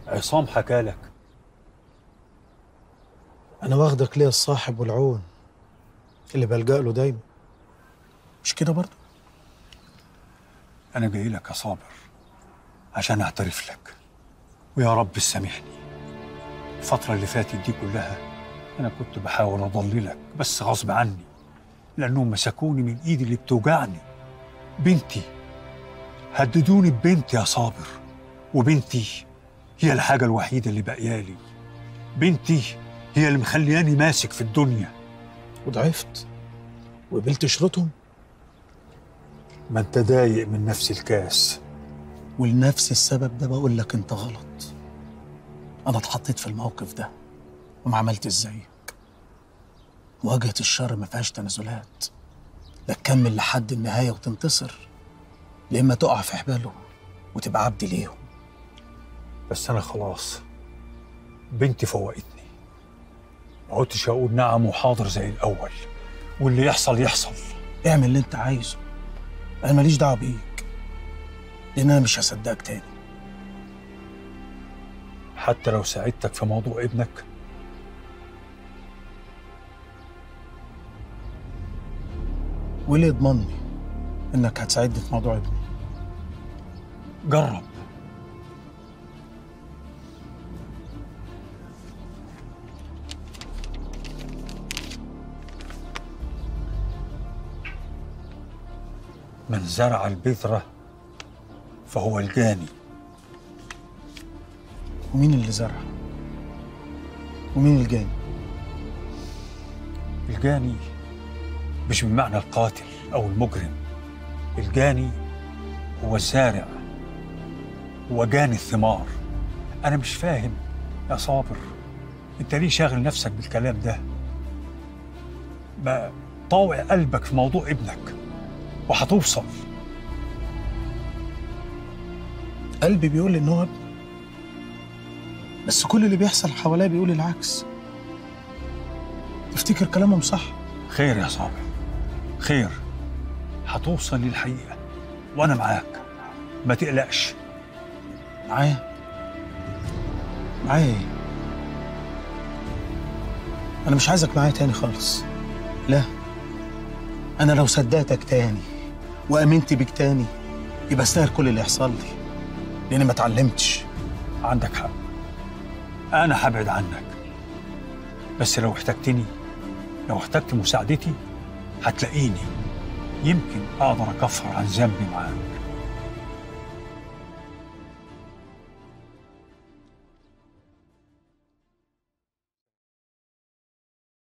عصام حكالك انا واخدك ليا الصاحب والعون اللي بلجأ له دايما مش كده برضه أنا جاي لك يا صابر عشان أعترف لك ويا رب سامحني الفترة اللي فاتت دي كلها أنا كنت بحاول أضللك بس غصب عني لأنهم مسكوني من إيدي اللي بتوجعني بنتي هددوني ببنتي يا صابر وبنتي هي الحاجة الوحيدة اللي باقيالي بنتي هي اللي مخلياني ماسك في الدنيا وضعفت وقبلت شروطهم ما انت ضايق من نفس الكاس ولنفس السبب ده بقول لك انت غلط انا اتحطيت في الموقف ده وما عملتش زيك مواجهة الشر ما فيهاش تنازلات لا تكمل لحد النهاية وتنتصر يا اما تقع في حبالهم وتبقى عبد ليهم بس أنا خلاص بنتي فوقتني ما عدتش أقول نعم وحاضر زي الأول واللي يحصل يحصل اعمل اللي انت عايزه انا ماليش دعوه بيك لان انا مش هصدقك تاني حتى لو ساعدتك في موضوع ابنك وليه يضمني انك هتساعدني في موضوع ابني جرب من زرع البذرة فهو الجاني ومين اللي زرع ومين الجاني الجاني مش بمعنى القاتل أو المجرم الجاني هو الزارع هو جاني الثمار أنا مش فاهم يا صابر أنت ليه شاغل نفسك بالكلام ده ما طاوع قلبك في موضوع ابنك وهتوصل قلبي بيقول لي ان هو ابني بس كل اللي بيحصل حواليا بيقول العكس تفتكر كلامهم صح خير يا صابر خير هتوصل للحقيقة وأنا معاك ما تقلقش معايا معايا ايه انا مش عايزك معايا تاني خالص لا انا لو صدقتك تاني وامنت بيك تاني يبقى استاهل كل اللي يحصل لي لاني ما اتعلمتش عندك حق أنا هبعد عنك بس لو احتجتني لو احتجت مساعدتي هتلاقيني يمكن أقدر أكفر عن ذنبي معاك